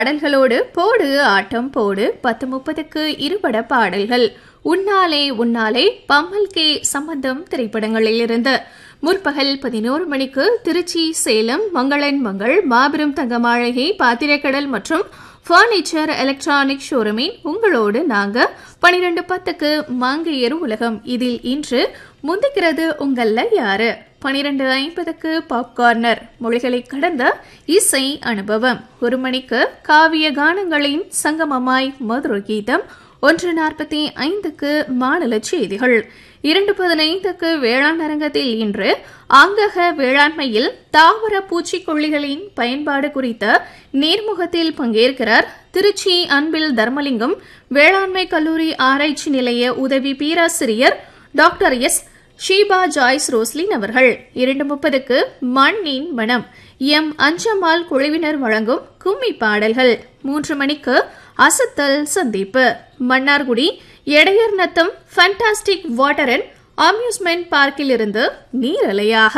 பாடல்களோடு போடு ஆட்டம் போடு பத்து முப்பதுக்கு இருபட பாடல்கள் உன்னாலே உன்னாலே பம்மல் கே சம்பந்தம் திரைப்படங்களிலிருந்து முற்பகல் பதினோரு மணிக்கு திருச்சி சேலம் மங்களன் மங்கள் மாபெரும் தங்கமாளிகை பாத்திரக்கடல் மற்றும் பர்னிச்சர் எலக்ட்ரானிக் ஷோரூமின் உங்களோடு நாங்க பனிரெண்டு பத்துக்கு மாங்கையர் உலகம் இதில் இன்று முந்திக்கிறது உங்கள்ல யாரு பனிரெண்டு ஐம்பதுக்கு பாப்கார்னர் மொழிகளை கடந்த இசை அனுபவம் ஒரு மணிக்கு காவிய கானங்களின் சங்கமமாய் மதுர கீதம் ஒன்று நாற்பத்தி ஐந்துக்கு மாநில செய்திகள் இரண்டு பதினைந்துக்கு வேளாண் அரங்கத்தில் இன்று ஆங்கக வேளாண்மையில் தாவர பூச்சிக்கொல்லிகளின் பயன்பாடு குறித்த நேர்முகத்தில் பங்கேற்கிறார் திருச்சி அன்பில் தர்மலிங்கம் வேளாண்மை கல்லூரி ஆராய்ச்சி நிலைய உதவி பேராசிரியர் டாக்டர் எஸ் ஷீபா ஜாய்ஸ் ரோஸ்லின் அவர்கள் இரண்டு முப்பதுக்கு மண்ணின் மனம் எம் அஞ்சம்மாள் குழுவினர் வழங்கும் கும்மி பாடல்கள் மூன்று மணிக்கு அசத்தல் சந்திப்பு Mannargudi Edayar Natham fantastic water and amusement பார்க்கில் இருந்து நீரலையாக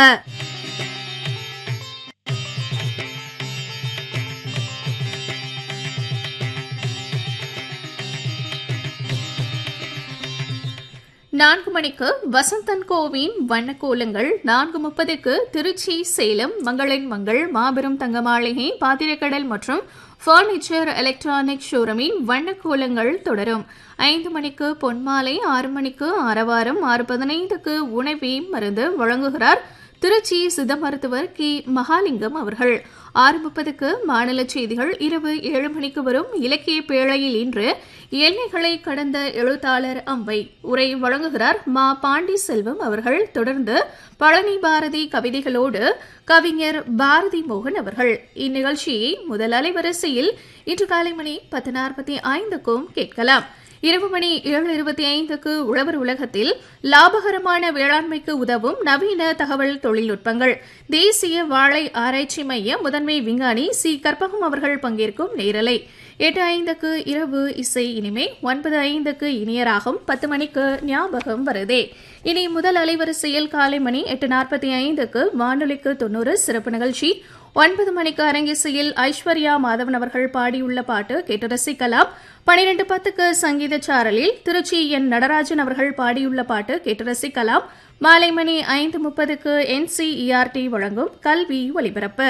நான்கு மணிக்கு வசந்தன் கோவின் வண்ணக்கோலங்கள் நான்கு முப்பதுக்கு திருச்சி சேலம் மங்களின் மங்கள் மாபெரும் தங்கமாளிகை பாத்திரக்கடல் மற்றும் பர்னிச்சர் எலக்ட்ரானிக் ஷோரூமின் வண்ணக்கோலங்கள் தொடரும் ஐந்து மணிக்கு பொன்மாலை ஆறு மணிக்கு ஆரவாரம் ஆறு பதினைந்துக்கு உணவே மருந்து வழங்குகிறார் திருச்சி சித்த மருத்துவர் கி மகாலிங்கம் அவர்கள் ஆறு முப்பதுக்கு மாநில செய்திகள் இரவு ஏழு மணிக்கு வரும் இலக்கிய பேழையில் இன்று எல்லைகளை கடந்த எழுத்தாளர் அம்பை உரை வழங்குகிறார் மா பாண்டி செல்வம் அவர்கள் தொடர்ந்து பழனி பாரதி கவிதைகளோடு கவிஞர் பாரதி மோகன் அவர்கள் இந்நிகழ்ச்சியை முதல் அலைவரிசையில் இன்று காலை மணி பத்து நாற்பத்தி ஐந்துக்கும் கேட்கலாம் இரவு மணி ஏழு இருபத்தி ஐந்துக்கு உழவர் உலகத்தில் லாபகரமான வேளாண்மைக்கு உதவும் நவீன தகவல் தொழில்நுட்பங்கள் தேசிய வாழை ஆராய்ச்சி மைய முதன்மை விஞ்ஞானி சி கற்பகம் அவர்கள் பங்கேற்கும் நேரலை எட்டு ஐந்துக்கு இரவு இசை இனிமே ஒன்பது ஐந்துக்கு இனியராகும் பத்து மணிக்கு ஞாபகம் வருதே இனி முதல் அலைவரிசையில் காலை மணி எட்டு நாற்பத்தி ஐந்துக்கு வானொலிக்கு தொன்னூறு சிறப்பு நிகழ்ச்சி ஒன்பது மணிக்கு அரங்கிசையில் ஐஸ்வர்யா மாதவன் அவர்கள் பாடியுள்ள பாட்டு கேட்டு ரசிக்கலாம் பனிரெண்டு பத்துக்கு சங்கீத சாரலில் திருச்சி என் நடராஜன் அவர்கள் பாடியுள்ள பாட்டு கேட்டு ரசிக்கலாம் மாலை மணி ஐந்து முப்பதுக்கு என்சிஇஆர்டி வழங்கும் கல்வி ஒலிபரப்பு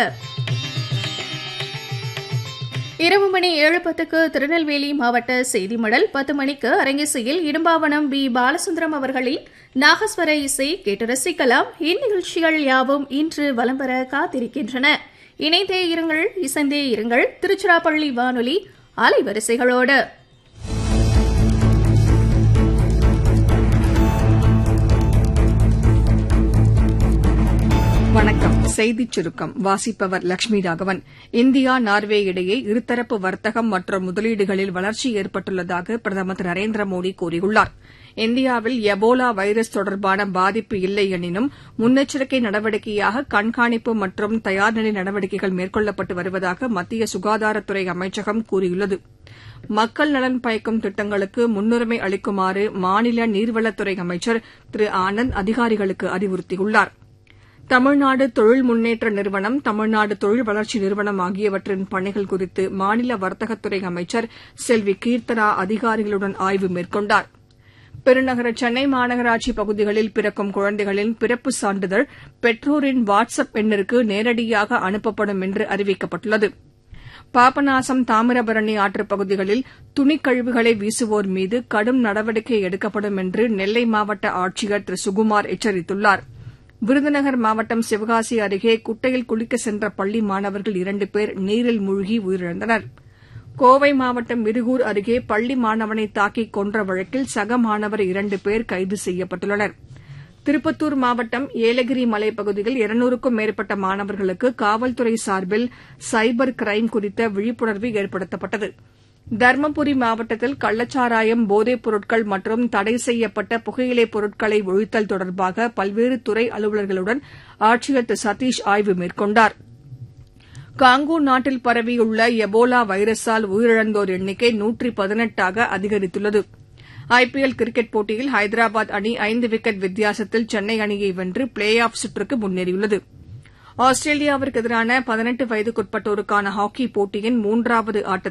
இரவு மணி ஏழு பத்துக்கு திருநெல்வேலி மாவட்ட செய்தி மடல் பத்து மணிக்கு அரங்கிசையில் இடும்பாவனம் பி பாலசுந்தரம் அவர்களின் நாகஸ்வர இசை கேட்டு ரசிக்கலாம் இந்நிகழ்ச்சிகள் யாவும் இன்று வலம் பெற காத்திருக்கின்றன இணைந்தே இருங்கள் இசைந்தே இருங்கள் திருச்சிராப்பள்ளி வானொலி அலைவரிசைகளோடு வணக்கம் செய்திச் சுருக்கம் வாசிப்பவர் லட்சுமி ராகவன் இந்தியா நார்வே இடையே இருதரப்பு வர்த்தகம் மற்றும் முதலீடுகளில் வளர்ச்சி ஏற்பட்டுள்ளதாக பிரதமர் திரு நரேந்திர மோடி கூறியுள்ளார் இந்தியாவில் எபோலா வைரஸ் தொடர்பான பாதிப்பு இல்லை எனினும் முன்னெச்சரிக்கை நடவடிக்கையாக கண்காணிப்பு மற்றும் தயார்நிலை நடவடிக்கைகள் மேற்கொள்ளப்பட்டு வருவதாக மத்திய சுகாதாரத்துறை அமைச்சகம் கூறியுள்ளது மக்கள் நலன் பயக்கும் திட்டங்களுக்கு முன்னுரிமை அளிக்குமாறு மாநில நீர்வளத்துறை அமைச்சர் திரு ஆனந்த் அதிகாரிகளுக்கு அறிவுறுத்தியுள்ளாா் தமிழ்நாடு தொழில் முன்னேற்ற நிறுவனம் தமிழ்நாடு தொழில் வளர்ச்சி நிறுவனம் ஆகியவற்றின் பணிகள் குறித்து மாநில வர்த்தகத்துறை அமைச்சர் செல்வி கீர்த்தனா அதிகாரிகளுடன் ஆய்வு மேற்கொண்டார் பெருநகர சென்னை மாநகராட்சி பகுதிகளில் பிறக்கும் குழந்தைகளின் பிறப்பு சான்றிதழ் பெற்றோரின் வாட்ஸ் அப் எண்ணிற்கு நேரடியாக அனுப்பப்படும் என்று அறிவிக்கப்பட்டுள்ளது பாபநாசம் தாமிரபரணி ஆற்றுப் பகுதிகளில் துணிக்கழிவுகளை வீசுவோர் மீது கடும் நடவடிக்கை எடுக்கப்படும் என்று நெல்லை மாவட்ட ஆட்சியர் திரு சுகுமார் எச்சரித்துள்ளாா் விருதுநகர் மாவட்டம் சிவகாசி அருகே குட்டையில் குளிக்க சென்ற பள்ளி மாணவர்கள் இரண்டு பேர் நீரில் மூழ்கி உயிரிழந்தனர் கோவை மாவட்டம் மிருகூர் அருகே பள்ளி மாணவனை தாக்கி கொன்ற வழக்கில் சக மாணவர் இரண்டு பேர் கைது செய்யப்பட்டுள்ளனர் திருப்பத்தூர் மாவட்டம் ஏலகிரி மலைப்பகுதியில் இருநூறுக்கும் மேற்பட்ட மாணவர்களுக்கு காவல்துறை சார்பில் சைபர் கிரைம் குறித்த விழிப்புணர்வு ஏற்படுத்தப்பட்டது தருமபுரி மாவட்டத்தில் கள்ளச்சாராயம் போதைப் பொருட்கள் மற்றும் தடை செய்யப்பட்ட புகையிலைப் பொருட்களை ஒழித்தல் தொடர்பாக பல்வேறு துறை அலுவலர்களுடன் ஆட்சியர் திரு சதீஷ் ஆய்வு மேற்கொண்டார் காங்கோ நாட்டில் பரவியுள்ள எபோலா வைரஸால் உயிரிழந்தோர் எண்ணிக்கை நூற்றி பதினெட்டாக அதிகரித்துள்ளது ஐபிஎல் கிரிக்கெட் போட்டியில் ஹைதராபாத் அணி ஐந்து விக்கெட் வித்தியாசத்தில் சென்னை அணியை வென்று பிளே ஆஃப் சுற்றுக்கு முன்னேறியுள்ளது ஆஸ்திரேலியாவுக்கு எதிரான பதினெட்டு வயதுக்குட்பட்டோருக்கான ஹாக்கி போட்டியின் மூன்றாவது ஆட்டத்தில்